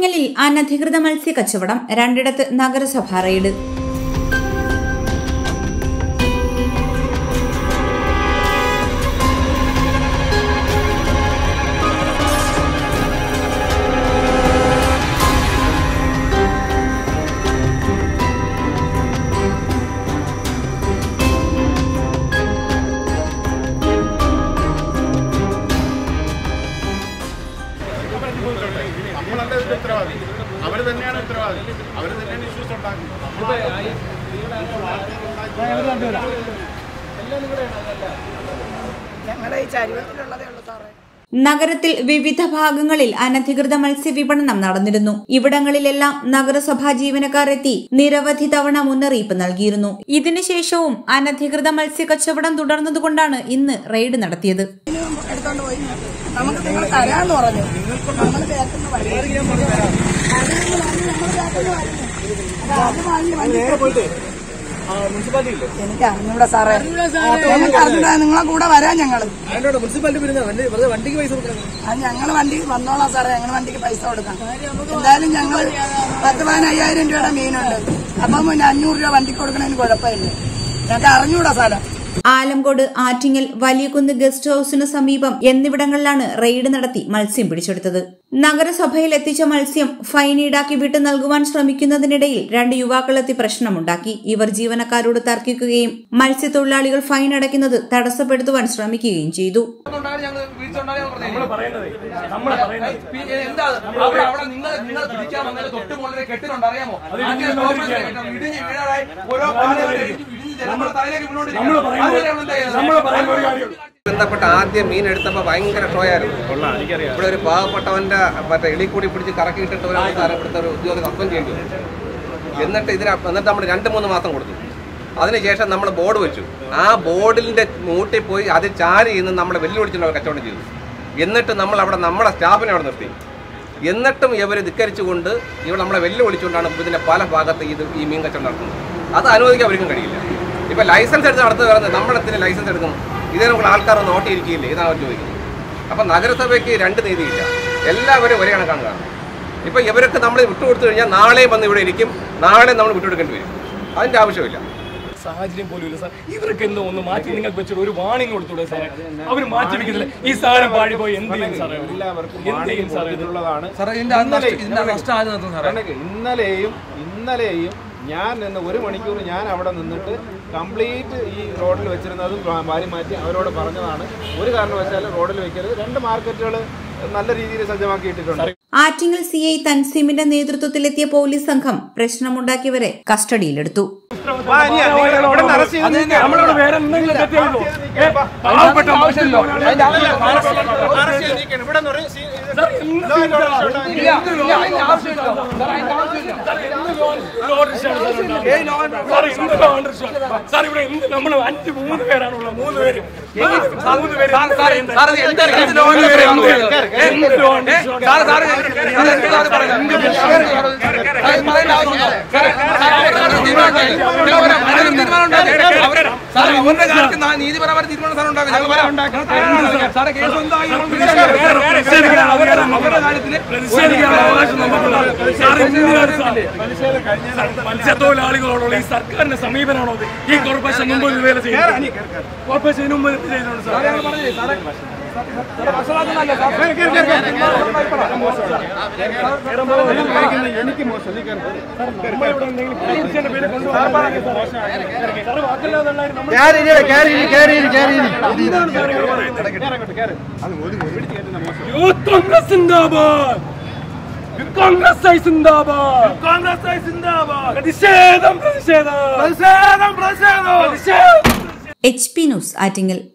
ആറ്റിങ്ങലിൽ അനധികൃത മത്സ്യ കച്ചവടം രണ്ടിടത്ത് നഗരസഭ റെയ്ഡ് നമ്മളല്ല ഇതിന്റെ ഉത്തരവാദി അവർ തന്നെയാണ് ഉത്തരവാദി അവർ തന്നെയാണ് ഇഷ്യൂസ് ഉണ്ടാക്കുന്നത് ഞങ്ങളുടെ ഈ ചരിവത്തിലുള്ളതേ ഉള്ളൂ സാറേ നഗരത്തിൽ വിവിധ ഭാഗങ്ങളിൽ അനധികൃത മത്സ്യവിപണനം നടന്നിരുന്നു ഇവിടങ്ങളിലെല്ലാം നഗരസഭാ ജീവനക്കാർ എത്തി നിരവധി തവണ മുന്നറിയിപ്പ് നൽകിയിരുന്നു ഇതിനുശേഷവും അനധികൃത മത്സ്യ കച്ചവടം തുടർന്നതുകൊണ്ടാണ് ഇന്ന് റെയ്ഡ് നടത്തിയത് എടുത്തോണ്ട് പോയി നമുക്ക് നിങ്ങൾ തരാന്ന് പറഞ്ഞു നമ്മൾ ബാക്കിന്ന് വണ്ടി നമ്മൾ ബാക്കിന്ന് വണ്ടി അത് വാങ്ങി വണ്ടി എനിക്ക് അറിഞ്ഞൂടാ സാറേ എനിക്ക് അറിഞ്ഞൂടാ നിങ്ങളെ കൂടെ വരാം ഞങ്ങള് അതിനോട് മുനിസിപ്പാലിറ്റി പിന്നെ വണ്ടി വെറുതെ വണ്ടിക്ക് പൈസ കൊടുക്കണം അത് ഞങ്ങള് വണ്ടി വന്നോളാം സാറേ ഞങ്ങൾ വണ്ടിക്ക് പൈസ കൊടുക്കാം എന്തായാലും ഞങ്ങൾ പത്ത് പതിനയ്യായിരം രൂപയുടെ മീനുണ്ട് അപ്പം പിന്നെ അഞ്ഞൂറ് രൂപ വണ്ടിക്ക് കൊടുക്കണതിന് കുഴപ്പമില്ല ഞങ്ങൾക്ക് അറിഞ്ഞൂടാ സാറേ ആലങ്കോട് ആറ്റിങ്ങൽ വലിയകുന്ന് ഗസ്റ്റ് ഹൌസിനു സമീപം എന്നിവിടങ്ങളിലാണ് റെയ്ഡ് നടത്തി മത്സ്യം പിടിച്ചെടുത്തത് നഗരസഭയിൽ എത്തിച്ച മത്സ്യം ഫൈൻ ഈടാക്കി വിട്ടു നൽകുവാൻ ശ്രമിക്കുന്നതിനിടയിൽ രണ്ട് യുവാക്കളെത്തി പ്രശ്നമുണ്ടാക്കി ഇവർ ജീവനക്കാരോട് തർക്കിക്കുകയും മത്സ്യത്തൊഴിലാളികൾ ഫൈൻ അടയ്ക്കുന്നത് തടസ്സപ്പെടുത്തുവാൻ ശ്രമിക്കുകയും ചെയ്തു എന്താ അവിടെ അവിടെ നിങ്ങൾ നിങ്ങൾ പിടിക്കാൻ വന്നത് തൊട്ട് മുകളിലെ കെട്ടിനുണ്ട് അറിയാമോ അങ്ങനെ കോർപ്പറേഷൻ കെട്ടിടം ഇടിഞ്ഞ് വീഴാറായി ഓരോ പാലങ്ങളും ഇടിഞ്ഞ് ഇടിഞ്ഞ് ജനങ്ങളുടെ തലയിലേക്ക് വീണോണ്ടിരിക്കുകയാണ്. അതുവരെ നമ്മൾ എന്താ ചെയ്യുന്നത്? ബന്ധപ്പെട്ട ആദ്യം മീൻ എടുത്തപ്പോൾ ഭയങ്കര ഷോ ആയിരുന്നു ഇവിടെ ഒരു പാവപ്പെട്ടവന്റെ മറ്റേ എളി കൂടി പിടിച്ച് കറക്കിയിട്ടിട്ട് ഒരു സാധനം ഇവിടുത്തെ ഒരു ഉദ്യോഗ സസ്പെൻഡ് ചെയ്യേണ്ടി വന്നു എന്നിട്ട് ഇതിന് എന്നിട്ട് നമ്മൾ രണ്ട് മൂന്ന് മാസം കൊടുത്തു അതിനുശേഷം നമ്മൾ ബോർഡ് വെച്ചു ആ ബോർഡിന്റെ മൂട്ടിൽ പോയി അത് ചാരി ഇന്ന് നമ്മളെ വെല്ലുവിളിച്ചുകൊണ്ട് അവർ കച്ചവടം ചെയ്തു എന്നിട്ട് നമ്മൾ അവിടെ നമ്മളെ സ്റ്റാഫിനെ അവിടെ നിർത്തി എന്നിട്ടും ഇവർ ധിക്കരിച്ചുകൊണ്ട് ഇവർ നമ്മളെ വെല്ലുവിളിച്ചുകൊണ്ടാണ് ഇതിന്റെ പല ഭാഗത്ത് ഇത് ഈ മീൻ കച്ചവടം നടത്തുന്നത് അത് അനുവദിക്കാൻ അവർക്കും കഴിയില്ല ഇപ്പൊ ലൈസൻസ് എടുത്ത് നടത്തുക പറയുന്നത് നമ്മളെത്തിന് ലൈസൻസ് എടുക്കും ഇതേ നമുക്ക് ആൾക്കാർ നോട്ടിയിരിക്കില്ലേ ഇതാണ് അവർ ചോദിക്കുന്നത് അപ്പൊ നഗരസഭയ്ക്ക് രണ്ട് നീതിയില്ല എല്ലാവരും ഒരേ കണക്കാണ് കാണുന്നത് ഇപ്പൊ ഇവരൊക്കെ നമ്മൾ വിട്ടുകൊടുത്തു കഴിഞ്ഞാൽ നാളെയും വന്ന് ഇവിടെ ഇരിക്കും നാളെ നമ്മൾ വിട്ടുകൊടുക്കേണ്ടി വരും അതിന്റെ ആവശ്യമില്ല സാഹചര്യം പോലും ഇല്ല സാർ ഇവർക്ക് എന്തോ ഒന്ന് മാറ്റി നിങ്ങൾക്ക് വെച്ചിട്ട് ഒരു വാണിംഗ് കൊടുത്തൂടെ സാറേ അവർ മാറ്റി വെക്കുന്നില്ല ഈ സാധനം പാടി പോയി എന്ത് ചെയ്യും സാറേ എല്ലാവർക്കും എന്ത് ചെയ്യും സാറേ ഇത്? കൊടുത്തിട്ടുള്ളതാണ് സാറേ ഇതിന്റെ അത് നഷ്ടം- ഇതിന്റെ നഷ്ടം ആര് നടത്തും സാറേ കണക്ക് ഇന്നലെയും ഇന്നലെയും ഞാൻ നിന്ന് ഒരു മണിക്കൂർ ഞാൻ അവിടെ നിന്നിട്ട് കംപ്ലീറ്റ് ഈ റോഡിൽ വെച്ചിരുന്നതും വാരി മാറ്റി അവരോട് പറഞ്ഞതാണ് ഒരു കാരണവശാലും റോഡിൽ വെക്കരുത് രണ്ട് മാർക്കറ്റുകൾ നല്ല രീതിയിൽ സജ്ജമാക്കിയിട്ടിട്ടുണ്ട് ആറ്റിങ്ങൽ സി ഐ തൻസീമിന്റെ നേതൃത്വത്തിലെത്തിയ പോലീസ് സംഘം പ്രശ്നമുണ്ടാക്കിയവരെ കസ്റ്റഡിയിലെടുത്തു വാ, ഇനി നിങ്ങൾ ഇവിടെ നിന്ന് arrest ചെയ്ത് നിൽക്കുക. നമ്മളോട് വേറെ എന്തെങ്കിലും തെറ്റ് ചെയ്തോ? ഏ, പാവപ്പെട്ട ആവശ്യമില്ലല്ലോ അതിന്റെ ആവശ്യമില്ല Arrest ചെയ്ത് നിൽക്കുകയാണ്. ഇവിടെ നിന്ന് ഒരു സീ- ഇത് സാർ, എന്ത് law and order sir? issue ഇല്ല ഇല്ല അതിന്റെ ആവശ്യമില്ല സാർ അതിന്റെ ആവശ്യമില്ല സാർ, എന്ത് ലോണ്ടറി ഷോ? സാർ ഇവിടെ എന്ത് നമ്മൾ അഞ്ച് മൂന്ന് പേരാണുള്ളത് മൂന്ന് പേര് മൂന്ന് പേര് സാർ സാർ സാർ ഇത് എന്ത് എന്ത് ലോൺ വരെയാണ് എന്ത് ലോണ്ടറി ഷോ? സാർ സാർ സാർ എന്ത് അത് പറയുന്നത് അത് പറയേണ്ട ആവശ്യമില്ല സാർ സാർ അവരുടെ തീരുമാനം അവരുടെ തീരുമാനം ഉണ്ടാക്കി അവരെ സാർ അവരുടെ കാര്യത്തിൽ നാ- നീതിപരമായ തീരുമാനം സാർ ഉണ്ടാക്കും ഞങ്ങൾ വരാം സാറെ കേസ് എന്തായി പ്രതിഷേധിക്കാൻ അവകാശം അവരുടെ കാര്യത്തിൽ പ്രതിഷേധിക്കാനുള്ള അവകാശം നമുക്കുള്ള സാർ എന്തിനാണ് സാർ? സാർ, മത്സ്യത്തൊഴിലാളികളോടുള്ള ഈ സർക്കാരിന്റെ സമീപനമാണോ ഇത്? ഈ കോർപ്പറേഷൻ മുമ്പ് ഇതുവരെ ചെയ്യുന്നത് കോർപ്പറേഷൻ മുമ്പ് ഇത് ചെയ്തോണ്ട് സാർ എനിക്ക് മോശം നീ കയറി. നമ്മളിവിടെ എന്തെങ്കിലും പോലീസിന്റെ പേരിൽ കൊണ്ടുവന്നാലും സാർ വാക്കില്ലാതുള്ളവര് നമ്മൾ യൂത്ത് കോൺഗ്രസ് സിന്ദാബാദ് കോൺഗ്രസ് ഐ സിന്ദാബാദ് കോൺഗ്രസ് ഐ സിന്ദാബാദ് പ്രതിഷേധം പ്രതിഷേധം പ്രതിഷേധം പ്രതിഷേധം പ്രതിഷേധം എച്ച് പി ന്യൂസ് ആറ്റിങ്ങൽ